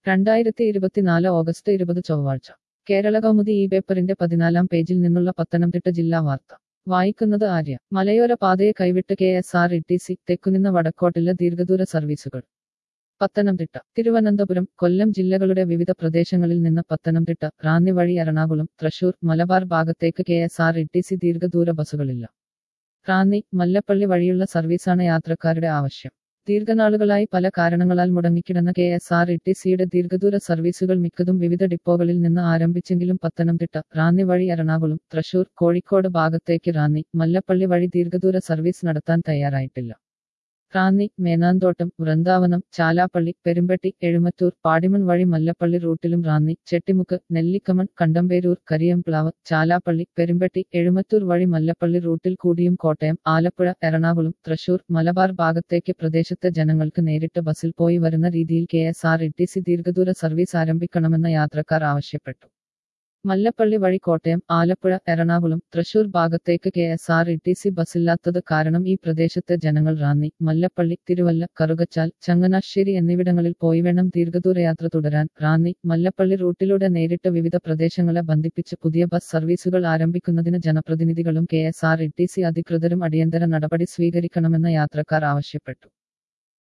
രണ്ടായിരത്തി ഇരുപത്തിനാല് ഓഗസ്റ്റ് ഇരുപത് ചൊവ്വാഴ്ച കേരള കൗമുദി ഈ പേപ്പറിന്റെ പതിനാലാം പേജിൽ നിന്നുള്ള പത്തനംതിട്ട ജില്ലാ വാർത്ത വായിക്കുന്നത് ആര്യ മലയോര പാതയെ കൈവിട്ട് K S R T C സി തെക്കുനിന്ന് വടക്കോട്ടുള്ള ദീർഘദൂര സർവീസുകൾ പത്തനംതിട്ട തിരുവനന്തപുരം കൊല്ലം ജില്ലകളുടെ വിവിധ പ്രദേശങ്ങളിൽ നിന്ന് പത്തനംതിട്ട റാന്നി വഴി എറണാകുളം തൃശൂർ മലബാർ ഭാഗത്തേക്ക് K S R T C സി ദീർഘദൂര ബസ്സുകളില്ല റാന്നി മല്ലപ്പള്ളി വഴിയുള്ള സർവീസാണ് യാത്രക്കാരുടെ ആവശ്യം ദീർഘനാളുകളായി പല കാരണങ്ങളാൽ മുടങ്ങിക്കിടന്ന കെ എസ് ആർ ഇ ടി സിയുടെ ദീർഘദൂര സർവീസുകൾ മിക്കതും വിവിധ ഡിപ്പോകളിൽ നിന്ന് ആരംഭിച്ചെങ്കിലും പത്തനംതിട്ട റാന്നി വഴി എറണാകുളം തൃശൂർ കോഴിക്കോട് ഭാഗത്തേക്ക് റാന്നി മല്ലപ്പള്ളി വഴി ദീർഘദൂര സർവീസ് നടത്താൻ തയ്യാറായിട്ടില്ല റാന്നി മേനാന്തോട്ടം വൃന്ദാവനം ചാലാപ്പള്ളി പെരുമ്പട്ടി എഴുമറ്റൂർ പാടിമൺ വഴി മല്ലപ്പള്ളി റൂട്ടിലും റാന്നി ചെട്ടിമുക്ക് നെല്ലിക്കമൺ കണ്ടമ്പേരൂർ കരിയംപ്ലാവ് ചാലാപ്പള്ളി പെരുമ്പട്ടി എഴുമറ്റൂർ വഴി മല്ലപ്പള്ളി റൂട്ടിൽ കൂടിയും കോട്ടയം ആലപ്പുഴ എറണാകുളം തൃശൂർ മലബാർ ഭാഗത്തേക്ക് പ്രദേശത്തെ ജനങ്ങൾക്ക് നേരിട്ട് ബസ്സിൽ പോയി വരുന്ന രീതിയിൽ K S R T C സി ദീർഘദൂര സർവീസ് ആരംഭിക്കണമെന്ന് യാത്രക്കാർ ആവശ്യപ്പെട്ടു മല്ലപ്പള്ളി വഴി കോട്ടയം ആലപ്പുഴ എറണാകുളം തൃശൂർ ഭാഗത്തേക്ക് K S R T C സി ബസ്സില്ലാത്തത് കാരണം ഈ പ്രദേശത്തെ ജനങ്ങൾ റാന്നി മല്ലപ്പള്ളി തിരുവല്ല കറുകച്ചാൽ ചങ്ങനാശ്ശേരി എന്നിവിടങ്ങളിൽ പോയി വേണം ദീർഘദൂരയാത്ര തുടരാൻ റാന്നി മല്ലപ്പള്ളി റൂട്ടിലൂടെ നേരിട്ട് വിവിധ പ്രദേശങ്ങളെ ബന്ധിപ്പിച്ച് പുതിയ ബസ് സർവീസുകൾ ആരംഭിക്കുന്നതിന് ജനപ്രതിനിധികളും K S R T C സി അധികൃതരും അടിയന്തര നടപടി സ്വീകരിക്കണമെന്ന് യാത്രക്കാർ ആവശ്യപ്പെട്ടു